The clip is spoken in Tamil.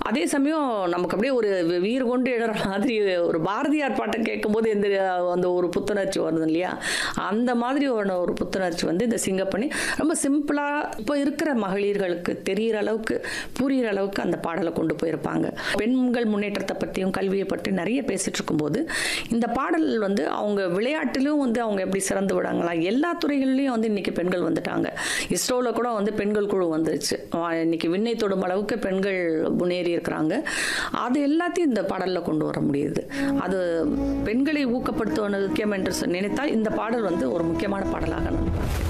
அதே சமயம் நமக்கு அப்படியே ஒரு வீறு கொண்டு எழுற மாதிரி ஒரு பாரதியார் பாட்டை கேட்கும்போது எந்த அந்த ஒரு புத்துணர்ச்சி வருது இல்லையா அந்த மாதிரி ஒரு ஒரு புத்துணர்ச்சி வந்து இந்த சிங்கப்பணி ரொம்ப சிம்பிளாக இப்போ இருக்கிற மகளிர்களுக்கு தெரிகிற அளவுக்கு புரிகிற அளவுக்கு அந்த பாடலை கொண்டு போயிருப்பாங்க பெண்கள் முன்னேற்றத்தை பற்றியும் கல்வியை பற்றி நிறைய பேசிட்டு இருக்கும்போது இந்த பாடல் வந்து அவங்க விளையாட்டிலும் வந்து அவங்க எப்படி சிறந்து விடாங்களா எல்லா துறைகள்லையும் வந்து இன்னைக்கு பெண்கள் வந்துட்டாங்க இஸ்ரோவில் கூட வந்து பெண்கள் குழு வந்துருச்சு ஆஹ் இன்னைக்கு விண்ணை தொடும் அளவுக்கு பெண்கள் முன்னேறி இருக்கிறாங்க அது எல்லாத்தையும் இந்த பாடலில் கொண்டு வர முடியுது அது பெண்களை ஊக்கப்படுத்துவது முக்கியம் என்று நினைத்தால் இந்த பாடல் வந்து ஒரு முக்கியமான பாடலாக நான் பார்க்கிறேன்.